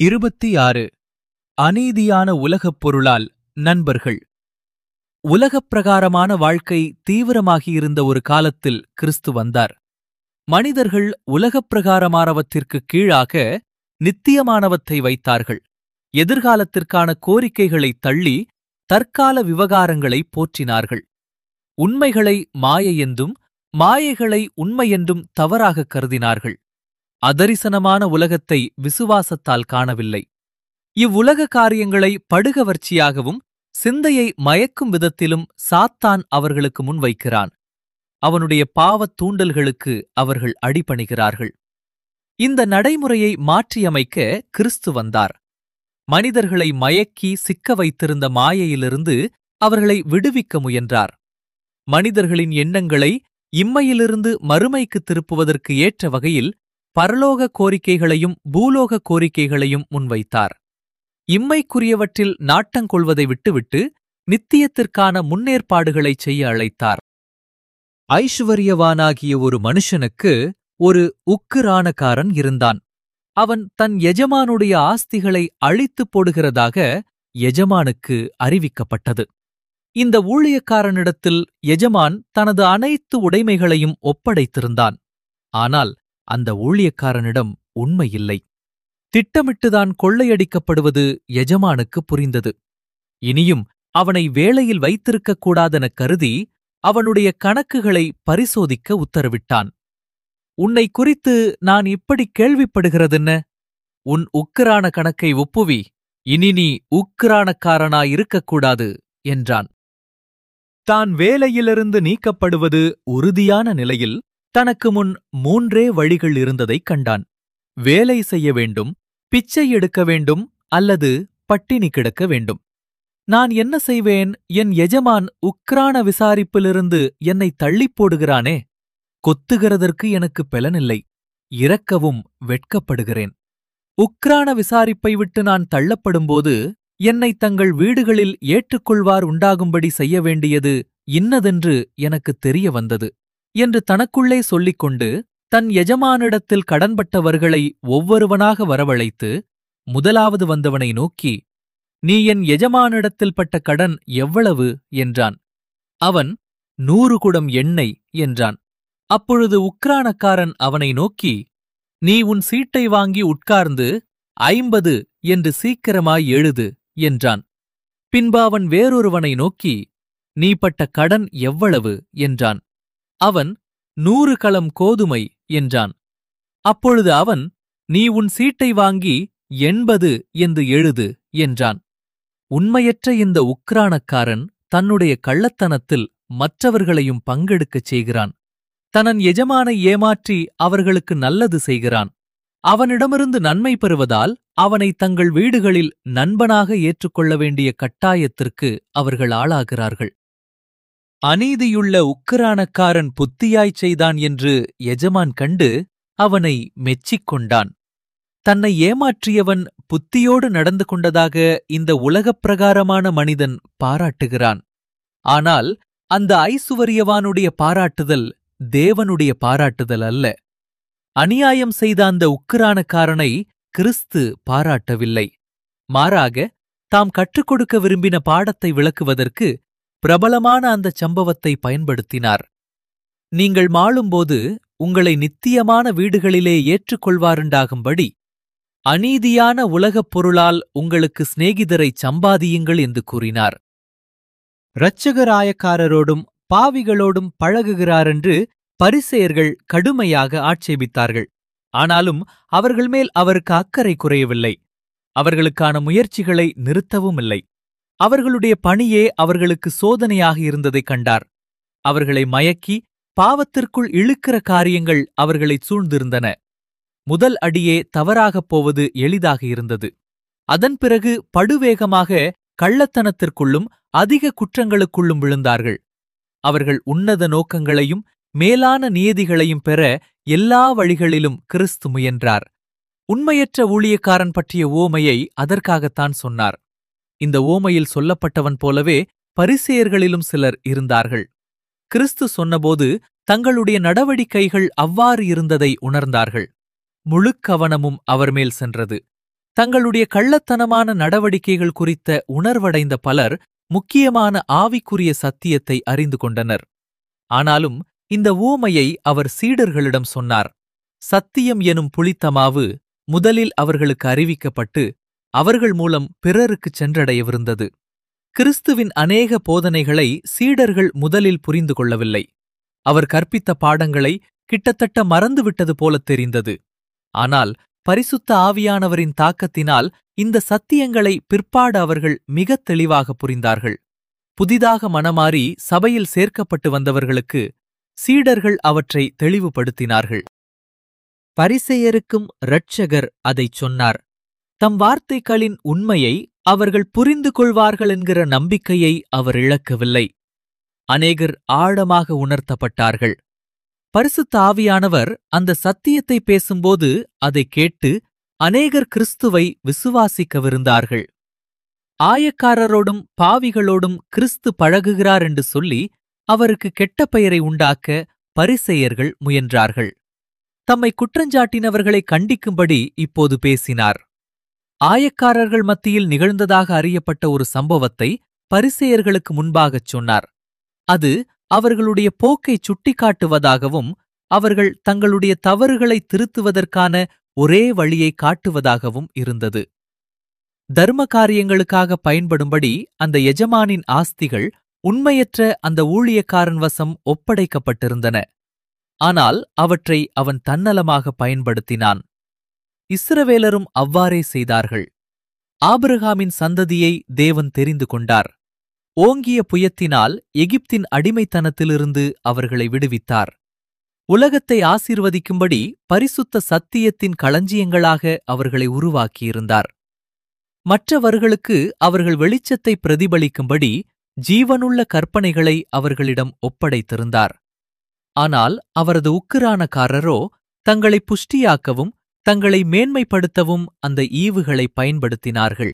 இருபத்தி ஆறு அநீதியான உலகப் பொருளால் நண்பர்கள் உலகப் பிரகாரமான வாழ்க்கை தீவிரமாகியிருந்த ஒரு காலத்தில் கிறிஸ்து வந்தார் மனிதர்கள் உலகப் பிரகாரமானவற்றிற்கு கீழாக நித்தியமானவற்றை வைத்தார்கள் எதிர்காலத்திற்கான கோரிக்கைகளைத் தள்ளி தற்கால விவகாரங்களை போற்றினார்கள் உண்மைகளை மாயை என்றும் மாயைகளை உண்மையென்றும் தவறாகக் கருதினார்கள் அதரிசனமான உலகத்தை விசுவாசத்தால் காணவில்லை இவ்வுலக காரியங்களை படுகவர்ச்சியாகவும் சிந்தையை மயக்கும் விதத்திலும் சாத்தான் அவர்களுக்கு முன்வைக்கிறான் அவனுடைய பாவத் தூண்டல்களுக்கு அவர்கள் அடிபணிகிறார்கள் இந்த நடைமுறையை மாற்றியமைக்க கிறிஸ்து வந்தார் மனிதர்களை மயக்கி சிக்க வைத்திருந்த மாயையிலிருந்து அவர்களை விடுவிக்க முயன்றார் மனிதர்களின் எண்ணங்களை இம்மையிலிருந்து மறுமைக்கு திருப்புவதற்கு ஏற்ற வகையில் பரலோக கோரிக்கைகளையும் பூலோக கோரிக்கைகளையும் முன்வைத்தார் இம்மைக்குரியவற்றில் நாட்டங்கொள்வதை விட்டுவிட்டு நித்தியத்திற்கான முன்னேற்பாடுகளைச் செய்ய அழைத்தார் ஐஸ்வர்யவானாகிய ஒரு மனுஷனுக்கு ஒரு உக்கிரானக்காரன் இருந்தான் அவன் தன் எஜமானுடைய ஆஸ்திகளை அழித்துப் போடுகிறதாக எஜமானுக்கு அறிவிக்கப்பட்டது இந்த ஊழியக்காரனிடத்தில் எஜமான் தனது அனைத்து உடைமைகளையும் ஒப்படைத்திருந்தான் ஆனால் அந்த ஊழியக்காரனிடம் உண்மையில்லை திட்டமிட்டுதான் கொள்ளையடிக்கப்படுவது எஜமானுக்கு புரிந்தது இனியும் அவனை வேலையில் வைத்திருக்கக் கூடாதென கருதி அவனுடைய கணக்குகளை பரிசோதிக்க உத்தரவிட்டான் உன்னை குறித்து நான் இப்படி கேள்விப்படுகிறதென்ன உன் உக்கிரான கணக்கை ஒப்புவி இனி நீ உக்கிரானக்காரனாயிருக்கக்கூடாது என்றான் தான் வேலையிலிருந்து நீக்கப்படுவது உறுதியான நிலையில் தனக்கு முன் மூன்றே வழிகள் இருந்ததைக் கண்டான் வேலை செய்ய வேண்டும் பிச்சை எடுக்க வேண்டும் அல்லது பட்டினி கிடக்க வேண்டும் நான் என்ன செய்வேன் என் எஜமான் உக்ரான விசாரிப்பிலிருந்து என்னை தள்ளிப் போடுகிறானே கொத்துகிறதற்கு எனக்கு பெலனில்லை இறக்கவும் வெட்கப்படுகிறேன் உக்ரான விசாரிப்பை விட்டு நான் தள்ளப்படும்போது என்னை தங்கள் வீடுகளில் ஏற்றுக்கொள்வார் உண்டாகும்படி செய்ய வேண்டியது இன்னதென்று எனக்கு தெரிய வந்தது என்று தனக்குள்ளே சொல்லிக்கொண்டு தன் எஜமானிடத்தில் கடன்பட்டவர்களை ஒவ்வொருவனாக வரவழைத்து முதலாவது வந்தவனை நோக்கி நீ என் எஜமானிடத்தில் பட்ட கடன் எவ்வளவு என்றான் அவன் நூறு குடம் எண்ணெய் என்றான் அப்பொழுது உக்ரானக்காரன் அவனை நோக்கி நீ உன் சீட்டை வாங்கி உட்கார்ந்து ஐம்பது என்று சீக்கிரமாய் எழுது என்றான் பின்பு அவன் வேறொருவனை நோக்கி நீ பட்ட கடன் எவ்வளவு என்றான் அவன் நூறு களம் கோதுமை என்றான் அப்பொழுது அவன் நீ உன் சீட்டை வாங்கி எண்பது என்று எழுது என்றான் உண்மையற்ற இந்த உக்ரானக்காரன் தன்னுடைய கள்ளத்தனத்தில் மற்றவர்களையும் பங்கெடுக்கச் செய்கிறான் தனன் எஜமானை ஏமாற்றி அவர்களுக்கு நல்லது செய்கிறான் அவனிடமிருந்து நன்மை பெறுவதால் அவனை தங்கள் வீடுகளில் நண்பனாக ஏற்றுக்கொள்ள வேண்டிய கட்டாயத்திற்கு அவர்கள் ஆளாகிறார்கள் அநீதியுள்ள உக்கிரானக்காரன் புத்தியாய்ச் செய்தான் என்று எஜமான் கண்டு அவனை மெச்சிக் கொண்டான் தன்னை ஏமாற்றியவன் புத்தியோடு நடந்து கொண்டதாக இந்த உலகப் பிரகாரமான மனிதன் பாராட்டுகிறான் ஆனால் அந்த ஐசுவரியவானுடைய பாராட்டுதல் தேவனுடைய பாராட்டுதல் அல்ல அநியாயம் செய்த அந்த உக்கிரானக்காரனை கிறிஸ்து பாராட்டவில்லை மாறாக தாம் கற்றுக் கொடுக்க விரும்பின பாடத்தை விளக்குவதற்கு பிரபலமான அந்த சம்பவத்தை பயன்படுத்தினார் நீங்கள் மாளும்போது உங்களை நித்தியமான வீடுகளிலே ஏற்றுக்கொள்வாருண்டாகும்படி அநீதியான உலகப் பொருளால் உங்களுக்கு சிநேகிதரை சம்பாதியுங்கள் என்று கூறினார் இரட்சகராயக்காரரோடும் பாவிகளோடும் பழகுகிறாரென்று பரிசேயர்கள் கடுமையாக ஆட்சேபித்தார்கள் ஆனாலும் அவர்கள் மேல் அவருக்கு அக்கறை குறையவில்லை அவர்களுக்கான முயற்சிகளை நிறுத்தவும் இல்லை அவர்களுடைய பணியே அவர்களுக்கு சோதனையாக இருந்ததைக் கண்டார் அவர்களை மயக்கி பாவத்திற்குள் இழுக்கிற காரியங்கள் அவர்களைச் சூழ்ந்திருந்தன முதல் அடியே தவறாகப் போவது எளிதாக இருந்தது அதன் பிறகு படுவேகமாக கள்ளத்தனத்திற்குள்ளும் அதிக குற்றங்களுக்குள்ளும் விழுந்தார்கள் அவர்கள் உன்னத நோக்கங்களையும் மேலான நியதிகளையும் பெற எல்லா வழிகளிலும் கிறிஸ்து முயன்றார் உண்மையற்ற ஊழியக்காரன் பற்றிய ஓமையை அதற்காகத்தான் சொன்னார் இந்த ஓமையில் சொல்லப்பட்டவன் போலவே பரிசேயர்களிலும் சிலர் இருந்தார்கள் கிறிஸ்து சொன்னபோது தங்களுடைய நடவடிக்கைகள் அவ்வாறு இருந்ததை உணர்ந்தார்கள் முழுக் கவனமும் அவர் மேல் சென்றது தங்களுடைய கள்ளத்தனமான நடவடிக்கைகள் குறித்த உணர்வடைந்த பலர் முக்கியமான ஆவிக்குரிய சத்தியத்தை அறிந்து கொண்டனர் ஆனாலும் இந்த ஊமையை அவர் சீடர்களிடம் சொன்னார் சத்தியம் எனும் புளித்தமாவு முதலில் அவர்களுக்கு அறிவிக்கப்பட்டு அவர்கள் மூலம் பிறருக்குச் சென்றடையவிருந்தது கிறிஸ்துவின் அநேக போதனைகளை சீடர்கள் முதலில் புரிந்து கொள்ளவில்லை அவர் கற்பித்த பாடங்களை கிட்டத்தட்ட மறந்துவிட்டது போலத் தெரிந்தது ஆனால் பரிசுத்த ஆவியானவரின் தாக்கத்தினால் இந்த சத்தியங்களை பிற்பாடு அவர்கள் மிகத் தெளிவாக புரிந்தார்கள் புதிதாக மனமாறி சபையில் சேர்க்கப்பட்டு வந்தவர்களுக்கு சீடர்கள் அவற்றை தெளிவுபடுத்தினார்கள் பரிசெயருக்கும் இரட்சகர் அதைச் சொன்னார் தம் வார்த்தைகளின் உண்மையை அவர்கள் புரிந்து கொள்வார்கள் என்கிற நம்பிக்கையை அவர் இழக்கவில்லை அநேகர் ஆழமாக உணர்த்தப்பட்டார்கள் பரிசுத்த ஆவியானவர் அந்த சத்தியத்தை பேசும்போது அதைக் கேட்டு அநேகர் கிறிஸ்துவை விசுவாசிக்கவிருந்தார்கள் ஆயக்காரரோடும் பாவிகளோடும் கிறிஸ்து பழகுகிறார் என்று சொல்லி அவருக்கு கெட்ட பெயரை உண்டாக்க பரிசெயர்கள் முயன்றார்கள் தம்மை குற்றஞ்சாட்டினவர்களை கண்டிக்கும்படி இப்போது பேசினார் ஆயக்காரர்கள் மத்தியில் நிகழ்ந்ததாக அறியப்பட்ட ஒரு சம்பவத்தை பரிசெயர்களுக்கு முன்பாகச் சொன்னார் அது அவர்களுடைய போக்கைச் சுட்டிக்காட்டுவதாகவும் அவர்கள் தங்களுடைய தவறுகளை திருத்துவதற்கான ஒரே வழியை காட்டுவதாகவும் இருந்தது தர்ம காரியங்களுக்காக பயன்படும்படி அந்த எஜமானின் ஆஸ்திகள் உண்மையற்ற அந்த ஊழியக்காரன் வசம் ஒப்படைக்கப்பட்டிருந்தன ஆனால் அவற்றை அவன் தன்னலமாக பயன்படுத்தினான் இஸ்ரவேலரும் அவ்வாறே செய்தார்கள் ஆபிரகாமின் சந்ததியை தேவன் தெரிந்து கொண்டார் ஓங்கிய புயத்தினால் எகிப்தின் அடிமைத்தனத்திலிருந்து அவர்களை விடுவித்தார் உலகத்தை ஆசீர்வதிக்கும்படி பரிசுத்த சத்தியத்தின் களஞ்சியங்களாக அவர்களை உருவாக்கியிருந்தார் மற்றவர்களுக்கு அவர்கள் வெளிச்சத்தை பிரதிபலிக்கும்படி ஜீவனுள்ள கற்பனைகளை அவர்களிடம் ஒப்படைத்திருந்தார் ஆனால் அவரது உக்கிரானக்காரரோ தங்களை புஷ்டியாக்கவும் தங்களை மேன்மைப்படுத்தவும் அந்த ஈவுகளை பயன்படுத்தினார்கள்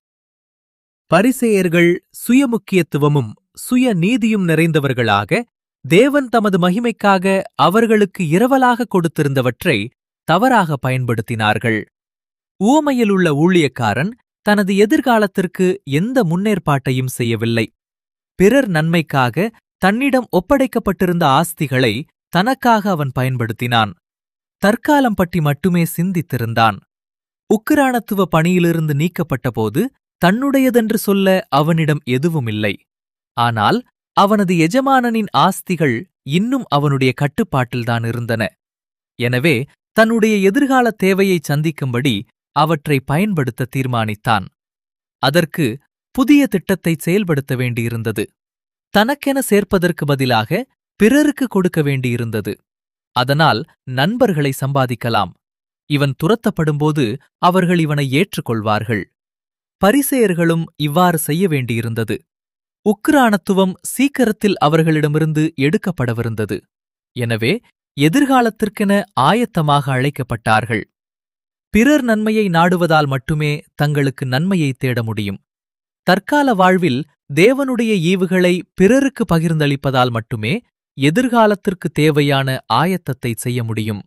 பரிசேயர்கள் சுயமுக்கியத்துவமும் சுய நீதியும் நிறைந்தவர்களாக தேவன் தமது மகிமைக்காக அவர்களுக்கு இரவலாக கொடுத்திருந்தவற்றை தவறாக பயன்படுத்தினார்கள் ஊமையில் உள்ள ஊழியக்காரன் தனது எதிர்காலத்திற்கு எந்த முன்னேற்பாட்டையும் செய்யவில்லை பிறர் நன்மைக்காக தன்னிடம் ஒப்படைக்கப்பட்டிருந்த ஆஸ்திகளை தனக்காக அவன் பயன்படுத்தினான் தற்காலம் பற்றி மட்டுமே சிந்தித்திருந்தான் உக்கிரானத்துவ பணியிலிருந்து நீக்கப்பட்டபோது தன்னுடையதென்று சொல்ல அவனிடம் எதுவுமில்லை ஆனால் அவனது எஜமானனின் ஆஸ்திகள் இன்னும் அவனுடைய கட்டுப்பாட்டில்தான் இருந்தன எனவே தன்னுடைய எதிர்கால தேவையை சந்திக்கும்படி அவற்றை பயன்படுத்த தீர்மானித்தான் அதற்கு புதிய திட்டத்தை செயல்படுத்த வேண்டியிருந்தது தனக்கென சேர்ப்பதற்கு பதிலாக பிறருக்கு கொடுக்க வேண்டியிருந்தது அதனால் நண்பர்களை சம்பாதிக்கலாம் இவன் துரத்தப்படும்போது அவர்கள் இவனை ஏற்றுக்கொள்வார்கள் பரிசேயர்களும் இவ்வாறு செய்ய வேண்டியிருந்தது உக்கிரானத்துவம் சீக்கிரத்தில் அவர்களிடமிருந்து எடுக்கப்படவிருந்தது எனவே எதிர்காலத்திற்கென ஆயத்தமாக அழைக்கப்பட்டார்கள் பிறர் நன்மையை நாடுவதால் மட்டுமே தங்களுக்கு நன்மையை தேட முடியும் தற்கால வாழ்வில் தேவனுடைய ஈவுகளை பிறருக்கு பகிர்ந்தளிப்பதால் மட்டுமே எதிர்காலத்திற்கு தேவையான ஆயத்தத்தை செய்ய முடியும்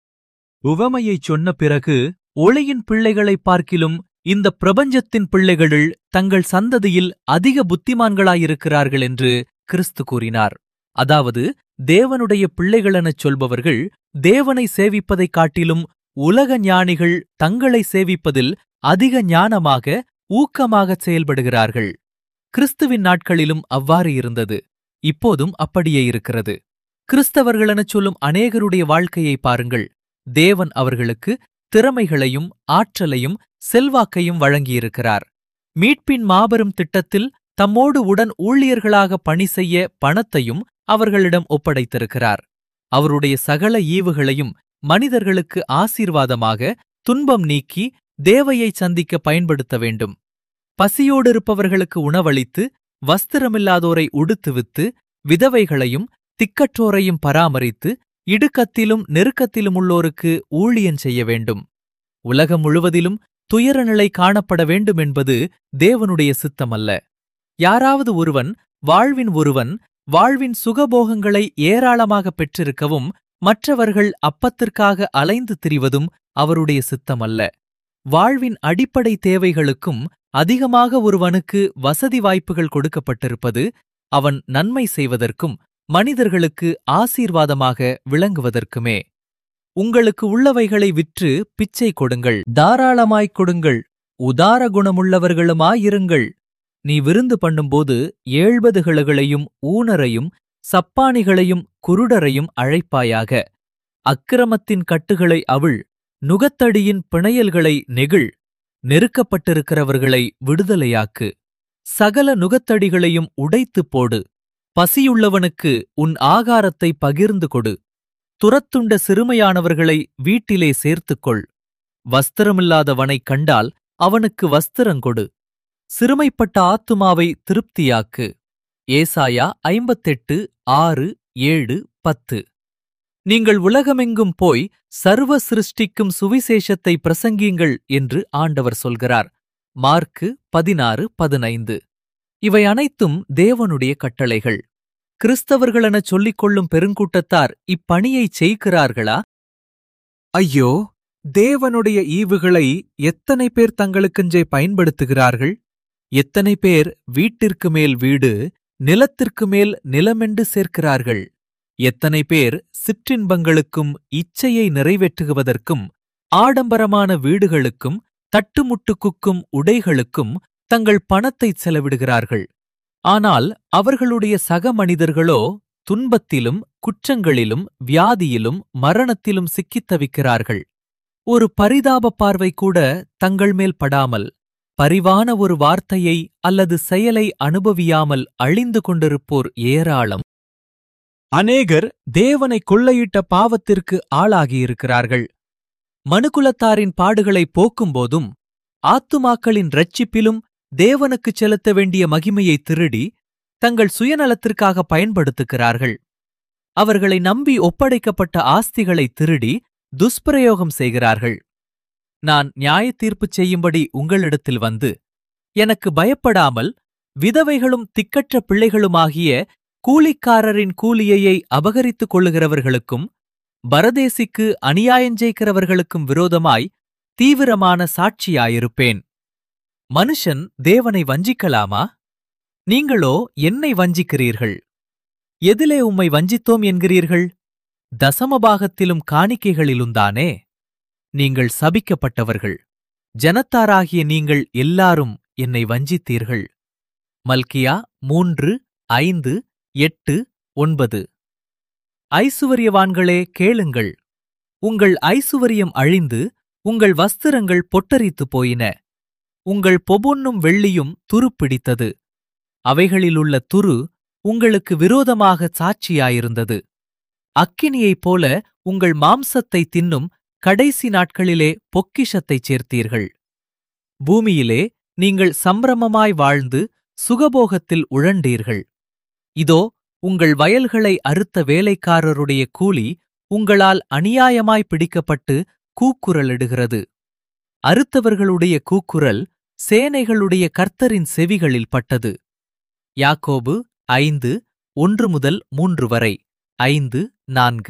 உவமையைச் சொன்ன பிறகு ஒளியின் பிள்ளைகளைப் பார்க்கிலும் இந்த பிரபஞ்சத்தின் பிள்ளைகளுள் தங்கள் சந்ததியில் அதிக புத்திமான்களாயிருக்கிறார்கள் என்று கிறிஸ்து கூறினார் அதாவது தேவனுடைய பிள்ளைகளெனச் சொல்பவர்கள் தேவனை சேவிப்பதைக் காட்டிலும் உலக ஞானிகள் தங்களை சேவிப்பதில் அதிக ஞானமாக ஊக்கமாகச் செயல்படுகிறார்கள் கிறிஸ்துவின் நாட்களிலும் அவ்வாறு இருந்தது இப்போதும் அப்படியே இருக்கிறது கிறிஸ்தவர்களெனச் சொல்லும் அநேகருடைய வாழ்க்கையை பாருங்கள் தேவன் அவர்களுக்கு திறமைகளையும் ஆற்றலையும் செல்வாக்கையும் வழங்கியிருக்கிறார் மீட்பின் மாபெரும் திட்டத்தில் தம்மோடு உடன் ஊழியர்களாக பணி செய்ய பணத்தையும் அவர்களிடம் ஒப்படைத்திருக்கிறார் அவருடைய சகல ஈவுகளையும் மனிதர்களுக்கு ஆசீர்வாதமாக துன்பம் நீக்கி தேவையை சந்திக்க பயன்படுத்த வேண்டும் பசியோடிருப்பவர்களுக்கு உணவளித்து வஸ்திரமில்லாதோரை உடுத்துவித்து விதவைகளையும் திக்கற்றோரையும் பராமரித்து இடுக்கத்திலும் நெருக்கத்திலும் உள்ளோருக்கு ஊழியன் செய்ய வேண்டும் உலகம் முழுவதிலும் துயர நிலை காணப்பட வேண்டும் என்பது தேவனுடைய சித்தமல்ல யாராவது ஒருவன் வாழ்வின் ஒருவன் வாழ்வின் சுகபோகங்களை ஏராளமாக பெற்றிருக்கவும் மற்றவர்கள் அப்பத்திற்காக அலைந்து திரிவதும் அவருடைய சித்தமல்ல வாழ்வின் அடிப்படை தேவைகளுக்கும் அதிகமாக ஒருவனுக்கு வசதி வாய்ப்புகள் கொடுக்கப்பட்டிருப்பது அவன் நன்மை செய்வதற்கும் மனிதர்களுக்கு ஆசீர்வாதமாக விளங்குவதற்குமே உங்களுக்கு உள்ளவைகளை விற்று பிச்சை கொடுங்கள் தாராளமாய்க் கொடுங்கள் உதார குணமுள்ளவர்களுமாயிருங்கள் நீ விருந்து பண்ணும்போது ஏழ்பதுகளுகளையும் ஊனரையும் சப்பானிகளையும் குருடரையும் அழைப்பாயாக அக்கிரமத்தின் கட்டுகளை அவிழ் நுகத்தடியின் பிணையல்களை நெகிழ் நெருக்கப்பட்டிருக்கிறவர்களை விடுதலையாக்கு சகல நுகத்தடிகளையும் உடைத்துப் போடு பசியுள்ளவனுக்கு உன் ஆகாரத்தை பகிர்ந்து கொடு துரத்துண்ட சிறுமையானவர்களை வீட்டிலே சேர்த்துக்கொள் வஸ்திரமில்லாதவனைக் கண்டால் அவனுக்கு வஸ்திரங்கொடு சிறுமைப்பட்ட ஆத்துமாவை திருப்தியாக்கு ஏசாயா ஐம்பத்தெட்டு ஆறு ஏழு பத்து நீங்கள் உலகமெங்கும் போய் சர்வ சிருஷ்டிக்கும் சுவிசேஷத்தை பிரசங்கியுங்கள் என்று ஆண்டவர் சொல்கிறார் மார்க்கு பதினாறு பதினைந்து இவை அனைத்தும் தேவனுடைய கட்டளைகள் கிறிஸ்தவர்களெனச் சொல்லிக் கொள்ளும் பெருங்கூட்டத்தார் இப்பணியைச் செய்கிறார்களா ஐயோ தேவனுடைய ஈவுகளை எத்தனை பேர் தங்களுக்கென்றே பயன்படுத்துகிறார்கள் எத்தனை பேர் வீட்டிற்கு மேல் வீடு நிலத்திற்கு மேல் நிலமென்று சேர்க்கிறார்கள் எத்தனை பேர் சிற்றின்பங்களுக்கும் இச்சையை நிறைவேற்றுவதற்கும் ஆடம்பரமான வீடுகளுக்கும் தட்டுமுட்டுக்குக்கும் உடைகளுக்கும் தங்கள் பணத்தைச் செலவிடுகிறார்கள் ஆனால் அவர்களுடைய சக மனிதர்களோ துன்பத்திலும் குற்றங்களிலும் வியாதியிலும் மரணத்திலும் சிக்கித் தவிக்கிறார்கள் ஒரு பரிதாப பார்வை கூட தங்கள் மேல் படாமல் பரிவான ஒரு வார்த்தையை அல்லது செயலை அனுபவியாமல் அழிந்து கொண்டிருப்போர் ஏராளம் அநேகர் தேவனை கொள்ளையிட்ட பாவத்திற்கு ஆளாகியிருக்கிறார்கள் மனுகுலத்தாரின் பாடுகளை போக்கும்போதும் ஆத்துமாக்களின் ரட்சிப்பிலும் தேவனுக்குச் செலுத்த வேண்டிய மகிமையை திருடி தங்கள் சுயநலத்திற்காக பயன்படுத்துகிறார்கள் அவர்களை நம்பி ஒப்படைக்கப்பட்ட ஆஸ்திகளை திருடி துஷ்பிரயோகம் செய்கிறார்கள் நான் நியாய தீர்ப்பு செய்யும்படி உங்களிடத்தில் வந்து எனக்கு பயப்படாமல் விதவைகளும் திக்கற்ற பிள்ளைகளுமாகிய கூலிக்காரரின் கூலியையை அபகரித்துக் கொள்ளுகிறவர்களுக்கும் பரதேசிக்கு அநியாயஞ்செய்கிறவர்களுக்கும் விரோதமாய் தீவிரமான சாட்சியாயிருப்பேன் மனுஷன் தேவனை வஞ்சிக்கலாமா நீங்களோ என்னை வஞ்சிக்கிறீர்கள் எதிலே உம்மை வஞ்சித்தோம் என்கிறீர்கள் தசமபாகத்திலும் காணிக்கைகளிலும்தானே நீங்கள் சபிக்கப்பட்டவர்கள் ஜனத்தாராகிய நீங்கள் எல்லாரும் என்னை வஞ்சித்தீர்கள் மல்கியா மூன்று ஐந்து எட்டு ஒன்பது ஐசுவரியவான்களே கேளுங்கள் உங்கள் ஐசுவரியம் அழிந்து உங்கள் வஸ்திரங்கள் பொட்டரித்துப் போயின உங்கள் பொபொன்னும் வெள்ளியும் துருப்பிடித்தது அவைகளிலுள்ள துரு உங்களுக்கு விரோதமாக சாட்சியாயிருந்தது அக்கினியைப் போல உங்கள் மாம்சத்தை தின்னும் கடைசி நாட்களிலே பொக்கிஷத்தைச் சேர்த்தீர்கள் பூமியிலே நீங்கள் சம்பிரமமாய் வாழ்ந்து சுகபோகத்தில் உழண்டீர்கள் இதோ உங்கள் வயல்களை அறுத்த வேலைக்காரருடைய கூலி உங்களால் அநியாயமாய் பிடிக்கப்பட்டு கூக்குரலிடுகிறது அறுத்தவர்களுடைய கூக்குரல் சேனைகளுடைய கர்த்தரின் செவிகளில் பட்டது யாக்கோபு ஐந்து ஒன்று முதல் மூன்று வரை ஐந்து நான்கு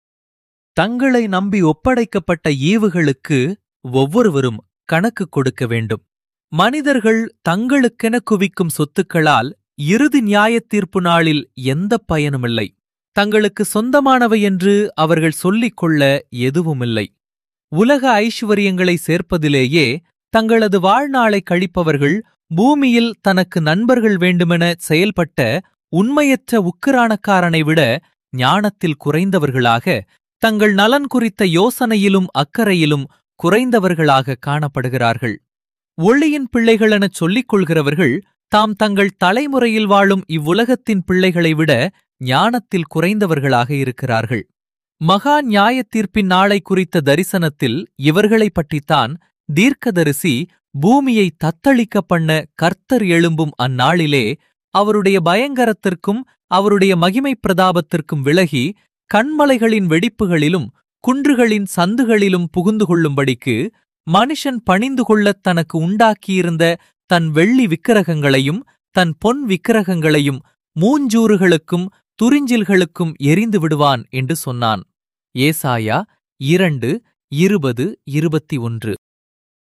தங்களை நம்பி ஒப்படைக்கப்பட்ட ஈவுகளுக்கு ஒவ்வொருவரும் கணக்கு கொடுக்க வேண்டும் மனிதர்கள் தங்களுக்கென குவிக்கும் சொத்துக்களால் இறுதி நியாயத் தீர்ப்பு நாளில் எந்தப் பயனுமில்லை தங்களுக்கு சொந்தமானவை என்று அவர்கள் சொல்லிக் கொள்ள எதுவுமில்லை உலக ஐஸ்வர்யங்களை சேர்ப்பதிலேயே தங்களது வாழ்நாளை கழிப்பவர்கள் பூமியில் தனக்கு நண்பர்கள் வேண்டுமென செயல்பட்ட உண்மையற்ற உக்கிரானக்காரனை விட ஞானத்தில் குறைந்தவர்களாக தங்கள் நலன் குறித்த யோசனையிலும் அக்கறையிலும் குறைந்தவர்களாக காணப்படுகிறார்கள் ஒளியின் பிள்ளைகளெனச் சொல்லிக் கொள்கிறவர்கள் தாம் தங்கள் தலைமுறையில் வாழும் இவ்வுலகத்தின் பிள்ளைகளை விட ஞானத்தில் குறைந்தவர்களாக இருக்கிறார்கள் மகா நியாயத் தீர்ப்பின் நாளை குறித்த தரிசனத்தில் இவர்களைப் பற்றித்தான் தீர்க்கதரிசி பூமியை தத்தளிக்க பண்ண கர்த்தர் எழும்பும் அந்நாளிலே அவருடைய பயங்கரத்திற்கும் அவருடைய மகிமை பிரதாபத்திற்கும் விலகி கண்மலைகளின் வெடிப்புகளிலும் குன்றுகளின் சந்துகளிலும் புகுந்து கொள்ளும்படிக்கு மனுஷன் பணிந்து கொள்ளத் தனக்கு உண்டாக்கியிருந்த தன் வெள்ளி விக்கிரகங்களையும் தன் பொன் விக்கிரகங்களையும் மூஞ்சூறுகளுக்கும் துறிஞ்சில்களுக்கும் எரிந்து விடுவான் என்று சொன்னான் ஏசாயா இரண்டு இருபது இருபத்தி ஒன்று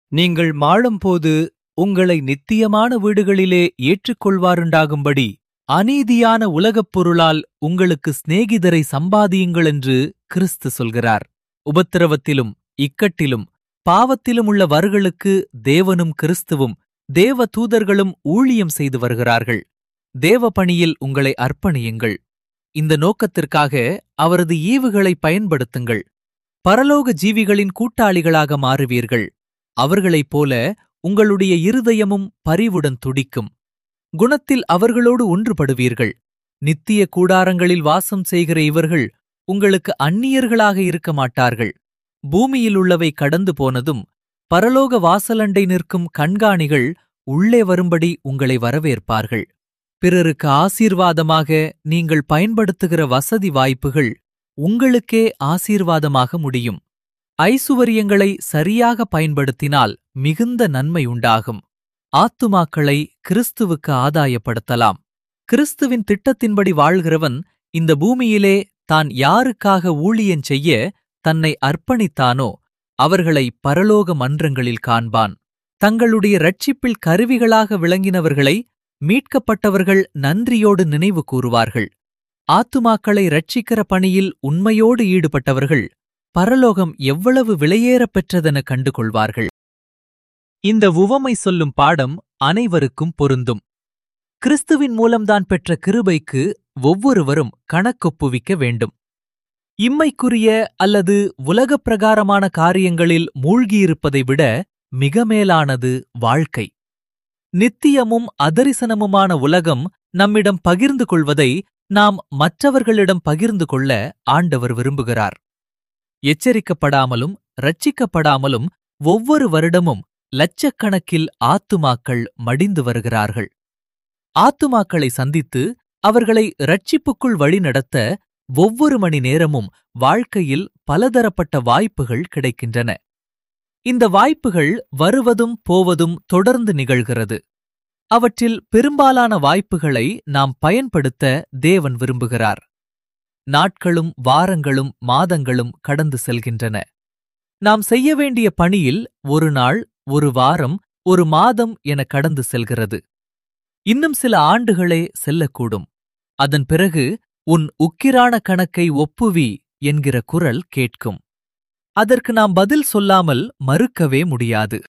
நீங்கள் மாளும்போது உங்களை நித்தியமான வீடுகளிலே ஏற்றுக்கொள்வாருண்டாகும்படி அநீதியான உலகப் பொருளால் உங்களுக்கு சிநேகிதரை சம்பாதியுங்கள் என்று கிறிஸ்து சொல்கிறார் உபத்திரவத்திலும் இக்கட்டிலும் பாவத்திலும் உள்ள வர்களுக்கு தேவனும் கிறிஸ்துவும் தேவ தூதர்களும் ஊழியம் செய்து வருகிறார்கள் தேவ பணியில் உங்களை அர்ப்பணியுங்கள் இந்த நோக்கத்திற்காக அவரது ஈவுகளை பயன்படுத்துங்கள் பரலோக ஜீவிகளின் கூட்டாளிகளாக மாறுவீர்கள் அவர்களைப் போல உங்களுடைய இருதயமும் பரிவுடன் துடிக்கும் குணத்தில் அவர்களோடு ஒன்றுபடுவீர்கள் நித்திய கூடாரங்களில் வாசம் செய்கிற இவர்கள் உங்களுக்கு அந்நியர்களாக இருக்க மாட்டார்கள் பூமியில் உள்ளவை கடந்து போனதும் பரலோக வாசலண்டை நிற்கும் கண்காணிகள் உள்ளே வரும்படி உங்களை வரவேற்பார்கள் பிறருக்கு ஆசீர்வாதமாக நீங்கள் பயன்படுத்துகிற வசதி வாய்ப்புகள் உங்களுக்கே ஆசீர்வாதமாக முடியும் ஐசுவரியங்களை சரியாக பயன்படுத்தினால் மிகுந்த நன்மை உண்டாகும் ஆத்துமாக்களை கிறிஸ்துவுக்கு ஆதாயப்படுத்தலாம் கிறிஸ்துவின் திட்டத்தின்படி வாழ்கிறவன் இந்த பூமியிலே தான் யாருக்காக ஊழியன் செய்ய தன்னை அர்ப்பணித்தானோ அவர்களை பரலோக மன்றங்களில் காண்பான் தங்களுடைய ரட்சிப்பில் கருவிகளாக விளங்கினவர்களை மீட்கப்பட்டவர்கள் நன்றியோடு நினைவு கூறுவார்கள் ஆத்துமாக்களை ரட்சிக்கிற பணியில் உண்மையோடு ஈடுபட்டவர்கள் பரலோகம் எவ்வளவு விலையேறப் பெற்றதென கண்டு கொள்வார்கள் இந்த உவமை சொல்லும் பாடம் அனைவருக்கும் பொருந்தும் கிறிஸ்துவின் மூலம்தான் பெற்ற கிருபைக்கு ஒவ்வொருவரும் கணக்கொப்புவிக்க வேண்டும் இம்மைக்குரிய அல்லது உலகப் பிரகாரமான காரியங்களில் மூழ்கியிருப்பதை விட மிக மேலானது வாழ்க்கை நித்தியமும் அதரிசனமுமான உலகம் நம்மிடம் பகிர்ந்து கொள்வதை நாம் மற்றவர்களிடம் பகிர்ந்து கொள்ள ஆண்டவர் விரும்புகிறார் எச்சரிக்கப்படாமலும் ரட்சிக்கப்படாமலும் ஒவ்வொரு வருடமும் லட்சக்கணக்கில் ஆத்துமாக்கள் மடிந்து வருகிறார்கள் ஆத்துமாக்களை சந்தித்து அவர்களை ரட்சிப்புக்குள் வழிநடத்த ஒவ்வொரு மணி நேரமும் வாழ்க்கையில் பலதரப்பட்ட வாய்ப்புகள் கிடைக்கின்றன இந்த வாய்ப்புகள் வருவதும் போவதும் தொடர்ந்து நிகழ்கிறது அவற்றில் பெரும்பாலான வாய்ப்புகளை நாம் பயன்படுத்த தேவன் விரும்புகிறார் நாட்களும் வாரங்களும் மாதங்களும் கடந்து செல்கின்றன நாம் செய்ய வேண்டிய பணியில் ஒரு நாள் ஒரு வாரம் ஒரு மாதம் என கடந்து செல்கிறது இன்னும் சில ஆண்டுகளே செல்லக்கூடும் அதன் பிறகு உன் உக்கிரான கணக்கை ஒப்புவி என்கிற குரல் கேட்கும் அதற்கு நாம் பதில் சொல்லாமல் மறுக்கவே முடியாது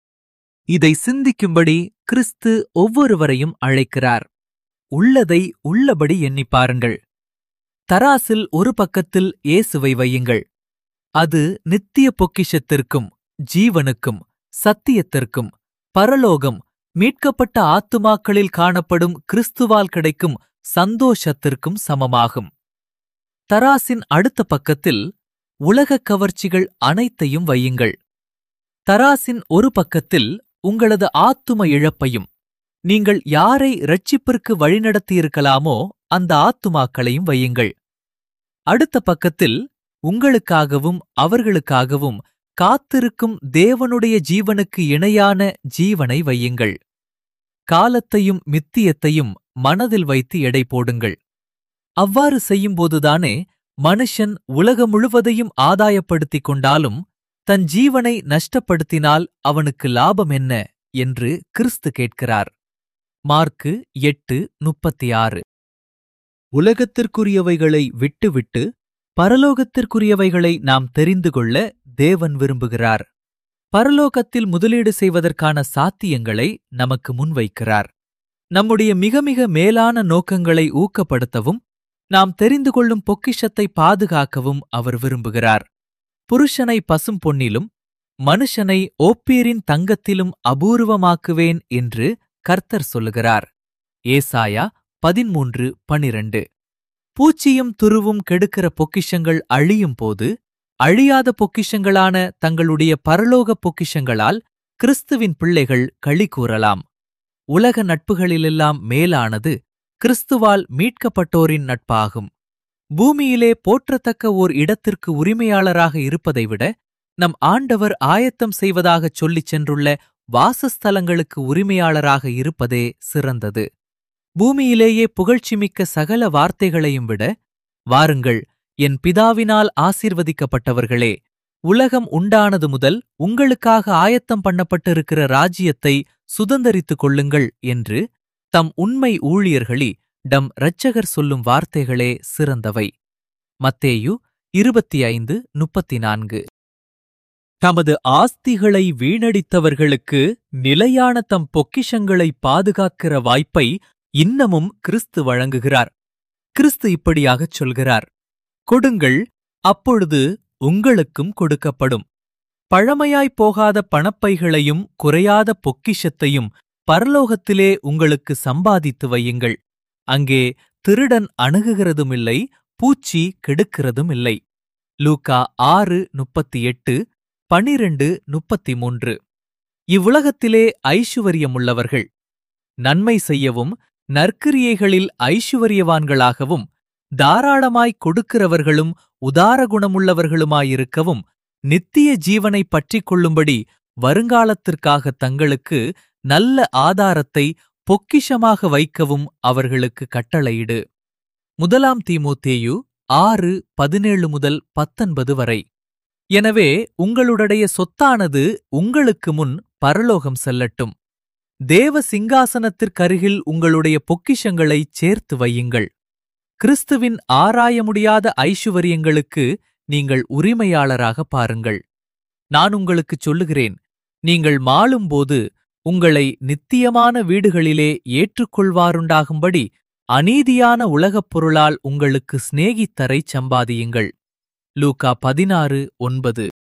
இதை சிந்திக்கும்படி கிறிஸ்து ஒவ்வொருவரையும் அழைக்கிறார் உள்ளதை உள்ளபடி எண்ணிப் பாருங்கள் தராசில் ஒரு பக்கத்தில் இயேசுவை வையுங்கள் அது நித்திய பொக்கிஷத்திற்கும் ஜீவனுக்கும் சத்தியத்திற்கும் பரலோகம் மீட்கப்பட்ட ஆத்துமாக்களில் காணப்படும் கிறிஸ்துவால் கிடைக்கும் சந்தோஷத்திற்கும் சமமாகும் தராசின் அடுத்த பக்கத்தில் உலகக் கவர்ச்சிகள் அனைத்தையும் வையுங்கள் தராசின் ஒரு பக்கத்தில் உங்களது ஆத்தும இழப்பையும் நீங்கள் யாரை இரட்சிப்பிற்கு வழிநடத்தியிருக்கலாமோ அந்த ஆத்துமாக்களையும் வையுங்கள் அடுத்த பக்கத்தில் உங்களுக்காகவும் அவர்களுக்காகவும் காத்திருக்கும் தேவனுடைய ஜீவனுக்கு இணையான ஜீவனை வையுங்கள் காலத்தையும் மித்தியத்தையும் மனதில் வைத்து எடை போடுங்கள் அவ்வாறு செய்யும்போதுதானே மனுஷன் உலகம் முழுவதையும் ஆதாயப்படுத்திக் கொண்டாலும் தன் ஜீவனை நஷ்டப்படுத்தினால் அவனுக்கு லாபம் என்ன என்று கிறிஸ்து கேட்கிறார் மார்க்கு எட்டு முப்பத்தி ஆறு உலகத்திற்குரியவைகளை விட்டுவிட்டு பரலோகத்திற்குரியவைகளை நாம் தெரிந்து கொள்ள தேவன் விரும்புகிறார் பரலோகத்தில் முதலீடு செய்வதற்கான சாத்தியங்களை நமக்கு முன்வைக்கிறார் நம்முடைய மிக மிக மேலான நோக்கங்களை ஊக்கப்படுத்தவும் நாம் தெரிந்து கொள்ளும் பொக்கிஷத்தை பாதுகாக்கவும் அவர் விரும்புகிறார் புருஷனை பசும் பொன்னிலும் மனுஷனை ஓப்பீரின் தங்கத்திலும் அபூர்வமாக்குவேன் என்று கர்த்தர் சொல்லுகிறார் ஏசாயா பதிமூன்று பனிரண்டு பூச்சியும் துருவும் கெடுக்கிற பொக்கிஷங்கள் அழியும் போது அழியாத பொக்கிஷங்களான தங்களுடைய பரலோக பொக்கிஷங்களால் கிறிஸ்துவின் பிள்ளைகள் களி கூறலாம் உலக நட்புகளிலெல்லாம் மேலானது கிறிஸ்துவால் மீட்கப்பட்டோரின் நட்பாகும் பூமியிலே போற்றத்தக்க ஓர் இடத்திற்கு உரிமையாளராக இருப்பதை விட நம் ஆண்டவர் ஆயத்தம் செய்வதாகச் சொல்லிச் சென்றுள்ள வாசஸ்தலங்களுக்கு உரிமையாளராக இருப்பதே சிறந்தது பூமியிலேயே புகழ்ச்சிமிக்க சகல வார்த்தைகளையும் விட வாருங்கள் என் பிதாவினால் ஆசீர்வதிக்கப்பட்டவர்களே உலகம் உண்டானது முதல் உங்களுக்காக ஆயத்தம் பண்ணப்பட்டிருக்கிற ராஜ்யத்தை சுதந்தரித்துக் கொள்ளுங்கள் என்று தம் உண்மை ஊழியர்களி டம் இரட்சகர் சொல்லும் வார்த்தைகளே சிறந்தவை மத்தேயு இருபத்தி ஐந்து முப்பத்தி நான்கு தமது ஆஸ்திகளை வீணடித்தவர்களுக்கு நிலையான தம் பொக்கிஷங்களை பாதுகாக்கிற வாய்ப்பை இன்னமும் கிறிஸ்து வழங்குகிறார் கிறிஸ்து இப்படியாகச் சொல்கிறார் கொடுங்கள் அப்பொழுது உங்களுக்கும் கொடுக்கப்படும் பழமையாய்ப் போகாத பணப்பைகளையும் குறையாத பொக்கிஷத்தையும் பரலோகத்திலே உங்களுக்கு சம்பாதித்து வையுங்கள் அங்கே திருடன் அணுகுகிறதுமில்லை பூச்சி கெடுக்கிறதும் இல்லை லூக்கா ஆறு முப்பத்தி எட்டு பனிரெண்டு முப்பத்தி மூன்று இவ்வுலகத்திலே ஐசுவரியமுள்ளவர்கள் நன்மை செய்யவும் நற்கிரியைகளில் ஐசுவரியவான்களாகவும் தாராளமாய் கொடுக்கிறவர்களும் உதாரகுணமுள்ளவர்களுமாயிருக்கவும் நித்திய ஜீவனை பற்றிக் கொள்ளும்படி வருங்காலத்திற்காக தங்களுக்கு நல்ல ஆதாரத்தை பொக்கிஷமாக வைக்கவும் அவர்களுக்கு கட்டளையிடு முதலாம் தீமோத்தேயு ஆறு பதினேழு முதல் பத்தொன்பது வரை எனவே உங்களுடைய சொத்தானது உங்களுக்கு முன் பரலோகம் செல்லட்டும் தேவ சிங்காசனத்திற்கருகில் உங்களுடைய பொக்கிஷங்களைச் சேர்த்து வையுங்கள் கிறிஸ்துவின் ஆராய முடியாத ஐசுவரியங்களுக்கு நீங்கள் உரிமையாளராக பாருங்கள் நான் உங்களுக்குச் சொல்லுகிறேன் நீங்கள் மாளும்போது உங்களை நித்தியமான வீடுகளிலே ஏற்றுக்கொள்வாருண்டாகும்படி அநீதியான உலகப் பொருளால் உங்களுக்கு சிநேகித்தரை சம்பாதியுங்கள் லூக்கா பதினாறு ஒன்பது